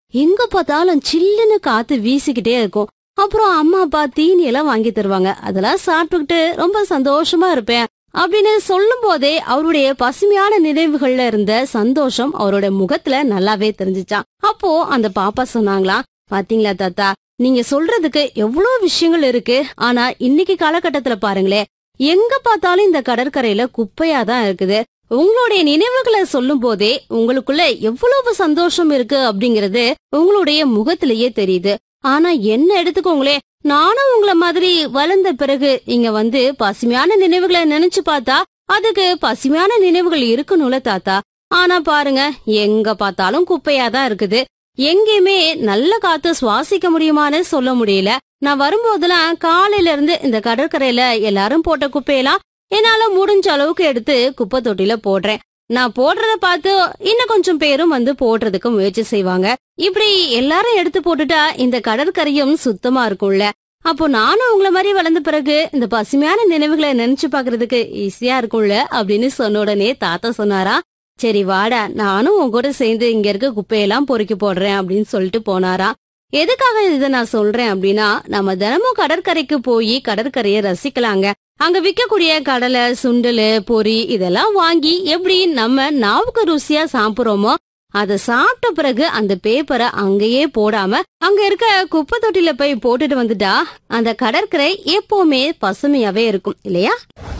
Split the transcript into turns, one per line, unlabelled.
எங்க பார்த்தாலும் சில்லுன்னு காத்து வீசிக்கிட்டே இருக்கும் அப்புறம் அம்மா அப்பா தீனி எல்லாம் வாங்கி தருவாங்க அதெல்லாம் சாப்பிட்டுக்கிட்டு ரொம்ப சந்தோஷமா இருப்பேன் அப்படின்னு சொல்லும் போதே அவருடைய பசுமையான நினைவுகள்ல இருந்த சந்தோஷம் அவரோட முகத்துல நல்லாவே தெரிஞ்சுச்சான் அப்போ அந்த பாப்பா சொன்னாங்களா பாத்தீங்களா தாத்தா நீங்க சொல்றதுக்கு எவ்வளவு விஷயங்கள் இருக்கு ஆனா இன்னைக்கு காலகட்டத்துல பாருங்களேன் எங்க பார்த்தாலும் இந்த கடற்கரையில குப்பையா தான் இருக்குது உங்களுடைய நினைவுகளை சொல்லும் போதே உங்களுக்குள்ள எவ்வளவு சந்தோஷம் இருக்கு அப்படிங்கறது உங்களுடைய முகத்திலேயே தெரியுது ஆனா என்ன எடுத்துக்கோங்களே நானும் உங்கள மாதிரி வளர்ந்த பிறகு இங்க வந்து பசுமையான நினைவுகளை நினைச்சு பார்த்தா அதுக்கு பசுமையான நினைவுகள் இருக்கணும்ல தாத்தா ஆனா பாருங்க எங்க பார்த்தாலும் குப்பையா தான் இருக்குது எங்கேயுமே நல்ல காத்து சுவாசிக்க முடியுமான்னு சொல்ல முடியல நான் வரும்போதெல்லாம் காலையில இருந்து இந்த கடற்கரையில எல்லாரும் போட்ட குப்பையெல்லாம் என்னால முடிஞ்ச அளவுக்கு எடுத்து குப்பை தொட்டில போடுறேன் நான் போடுறத பார்த்து இன்னும் கொஞ்சம் பேரும் வந்து போடுறதுக்கு முயற்சி செய்வாங்க இப்படி எல்லாரும் எடுத்து போட்டுட்டா இந்த கடற்கரையும் சுத்தமா இருக்கும்ல அப்போ நானும் உங்கள மாதிரி வளர்ந்த பிறகு இந்த பசுமையான நினைவுகளை நினைச்சு பாக்குறதுக்கு ஈஸியா இருக்கும்ல அப்படின்னு சொன்ன உடனே தாத்தா சொன்னாரா சரி வாடா நானும் உன் கூட சேர்ந்து இங்க இருக்க குப்பையெல்லாம் பொறுக்கி போடுறேன் அப்படின்னு சொல்லிட்டு போனாரா எதுக்காக இதை நான் சொல்றேன் அப்படின்னா நம்ம தினமும் கடற்கரைக்கு போய் கடற்கரையை ரசிக்கலாங்க அங்க விக்கக்கூடிய கடலை சுண்டலு பொரி இதெல்லாம் வாங்கி எப்படி நம்ம நாவுக்கு ருசியா சாப்பிடுறோமோ அத சாப்பிட்ட பிறகு அந்த பேப்பரை அங்கேயே போடாம அங்க இருக்க குப்பை தொட்டில போய் போட்டுட்டு வந்துட்டா அந்த கடற்கரை எப்பவுமே பசுமையாவே இருக்கும் இல்லையா